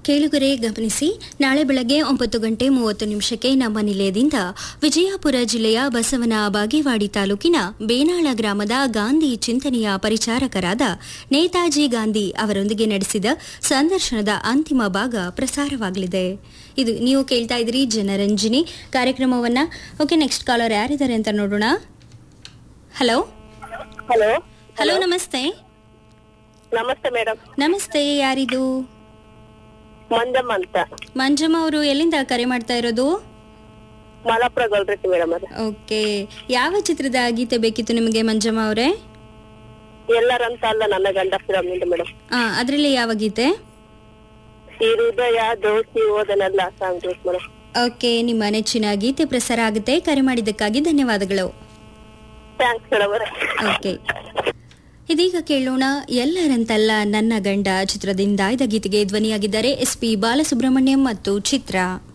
ಕೇಳುಗರೆ ಗಮನಿಸಿ ನಾಳೆ ಬೆಳಗ್ಗೆ ಒಂಬತ್ತು ಗಂಟೆ ಮೂವತ್ತು ನಿಮಿಷಕ್ಕೆ ನಮ್ಮ ನಿಲಯದಿಂದ ವಿಜಯಪುರ ಜಿಲ್ಲೆಯ ಬಸವನ ಬಾಗೇವಾಡಿ ತಾಲೂಕಿನ ಬೇನಾಳ ಗ್ರಾಮದ ಗಾಂಧಿ ಚಿಂತನೆಯ ಪರಿಚಾರಕರಾದ ನೇತಾಜಿ ಗಾಂಧಿ ಅವರೊಂದಿಗೆ ನಡೆಸಿದ ಸಂದರ್ಶನದ ಅಂತಿಮ ಭಾಗ ಪ್ರಸಾರವಾಗಲಿದೆ ಇದು ನೀವು ಕೇಳ್ತಾ ಇದ್ರಿ ಜನರಂಜನಿ ಕಾರ್ಯಕ್ರಮವನ್ನ ಓಕೆ ನೆಕ್ಸ್ಟ್ ಕಾಲರ್ ಯಾರಿದ್ದಾರೆ ಅಂತ ನೋಡೋಣ ಹಲೋ ಹಲೋ ಹಲೋ ನಮಸ್ತೆ ನಮಸ್ತೆ ಮೇಡಮ್ ನಮಸ್ತೆ ಯಾರಿದು ಮಂಜಮ್ಮ ಅಂತ ಮಂಜಮ್ಮ ಅವರು ಎಲ್ಲಿಂದ ಕರೆ ಮಾಡ್ತಾ ಇರೋದು ಮಲಪುರ ಗೊಲ್ರೈತಿ ಮೇಡಮ್ ಅದು ಓಕೆ ಯಾವ ಚಿತ್ರದ ಗೀತೆ ಬೇಕಿತ್ತು ನಿಮಗೆ ಮಂಜಮ್ಮ ಅವರೇ ಎಲ್ಲರಂತ ಅಲ್ಲ ನನ್ನ ಗಂಡ ಫಿಲಮ್ ನಿಂದ ಮೇಡಮ್ ಆ ಅದರಲ್ಲಿ ಯಾವ ಗೀತೆ ಈ ಹೃದಯ ದೋಷಿ ಓದನಲ್ಲ ಸಾಂಗ್ ಮೇಡಮ್ ಓಕೆ ನಿಮ್ಮ ನೆಚ್ಚಿನ ಗೀತೆ ಪ್ರಸಾರ ಆಗುತ್ತೆ ಕರೆ ಮಾಡಿದ್ದಕ್ಕಾಗಿ ಧನ್ಯವಾದಗಳು ಥ್ಯಾಂಕ್ಸ್ ಮೇಡಮ್ ಓಕೆ ಇದೀಗ ಕೇಳೋಣ ಎಲ್ಲರಂತಲ್ಲ ನನ್ನ ಗಂಡ ಚಿತ್ರದಿಂದ ಆಯ್ದ ಗೀತೆಗೆ ಧ್ವನಿಯಾಗಿದ್ದಾರೆ ಎಸ್ ಪಿ ಬಾಲಸುಬ್ರಹ್ಮಣ್ಯಂ ಮತ್ತು ಚಿತ್ರ